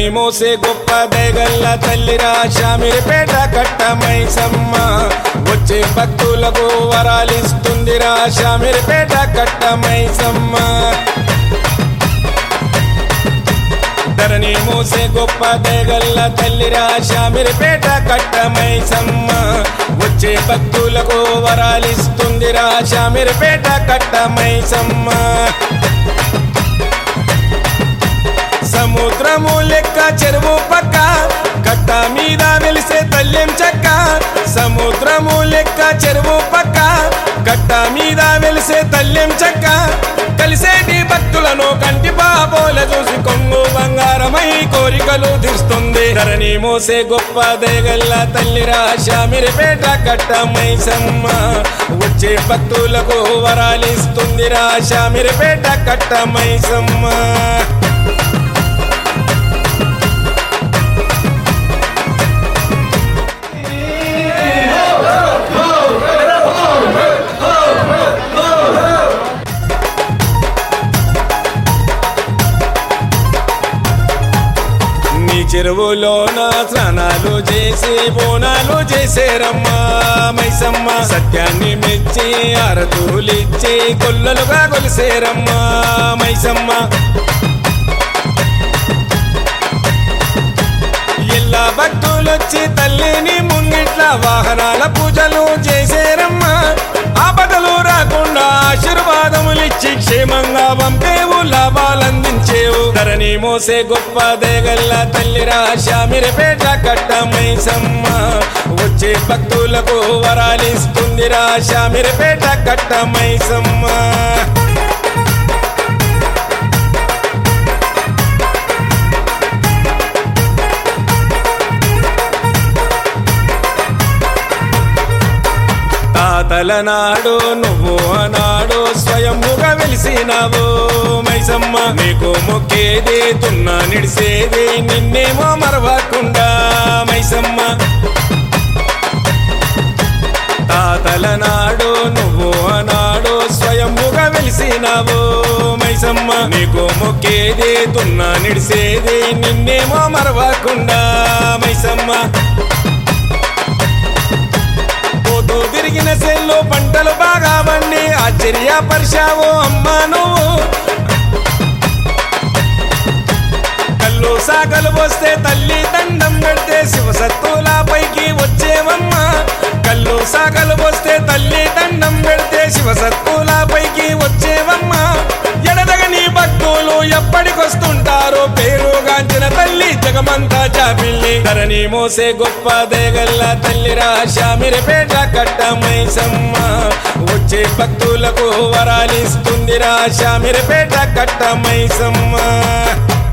మోసే గొప్ప దయగల్ల తల్లిరా షామిరిపేట కట్ట మైసమ్మ వచ్చే భక్తులకు వరాలిస్తుందిరా షామిరిపేట కట్ట మైసమ్మ ధరణి మోసే గొప్ప దయగల్ల తల్లిరా షామిరిపేట కట్ట మైసమ్మ వచ్చే భక్తులకు వరాలిస్తుందిరా షామిరిపేట కట్ట మైసమ్మ సముద్రము లెక్క చెరువు పక్క కట్ట మీద వెలిసే తల్లిం చెక్క సముద్రము లెక్క చెరువు పక్క కట్ట మీద వెలిసే తల్లిం చెక్క కలిసేటి భక్తులను కంటి పాపోల చూసి కొంగు బంగారమై కోరికలు తీరుస్తుంది ధరణి మోసే గొప్ప దయగల్ల తల్లిరా షామిరిపేట కట్ట మైసమ్మ వచ్చే భక్తులకు వరాలిస్తుందిరా షామిరిపేట కట్ట మైసమ్మ నీ చెరువులోన స్నానాలు చేసి బోనాలు చేసేరమ్మా మైసమ్మ సత్యాన్ని మెచ్చి అరతులిచ్చి కొల్లలుగా కొలిసేరమ్మా మైసమ్మ ఇలా భక్తులొచ్చి తల్లిని ముంగిట్ల వాహనాల పూజలు చేసేరమ్మా ఆపదలు రాకుండా ఆశీర్వాదములిచ్చి క్షేమంగా పంపేవు లాభాలందించేవు ధరణి మోసే గొప్ప దేగల్ల తల్లిరా షామిరిపేట కట్ట మైసమ్మ వచ్చే భక్తులకు వరాలిస్తుందిరా షామిరిపేట కట్ట మైసమ్మ తాతల నాడు నువ్వు ఆనాడు స్వయంభుగా వెలిసినావు మైసమ్మ నీకు మొక్కేది తున్నా నిడిసేది నిన్నేమో మరవకుండా మైసమ్మ తాతల నాడు నువ్వు ఆనాడు స్వయంభుగా వెలిసినావు మైసమ్మ నీకు మొక్కేది తున్నా నిడిసేది నిన్నేమో మరవకుండా మైసమ్మ పోతూ తిరిగిన సెల్లు పంటలు బాగా పండి ఆశ్చర్యపరిచావు అమ్మా నువ్వు కళ్ళు సాగలు వస్తే తల్లి దండం పెడితే శివసత్తుల పైకి వచ్చేవమ్మా కళ్ళు సాగలు వస్తే తల్లి దండం పెడితే శివసత్తుల పైకి వచ్చేవమ్మా ఎడదగని భక్తులు ఎప్పటికొస్తుంటారో పేరుగాంచిన తల్లి జగమంతా చాపిల్లి ధరణి మోసే గొప్ప దేగల్ల తల్లిరా షామిరిపేట కట్ట మైసమ్మ వచ్చే భక్తులకు వరాలిస్తుందిరా షామిరిపేట కట్ట మైసమ్మ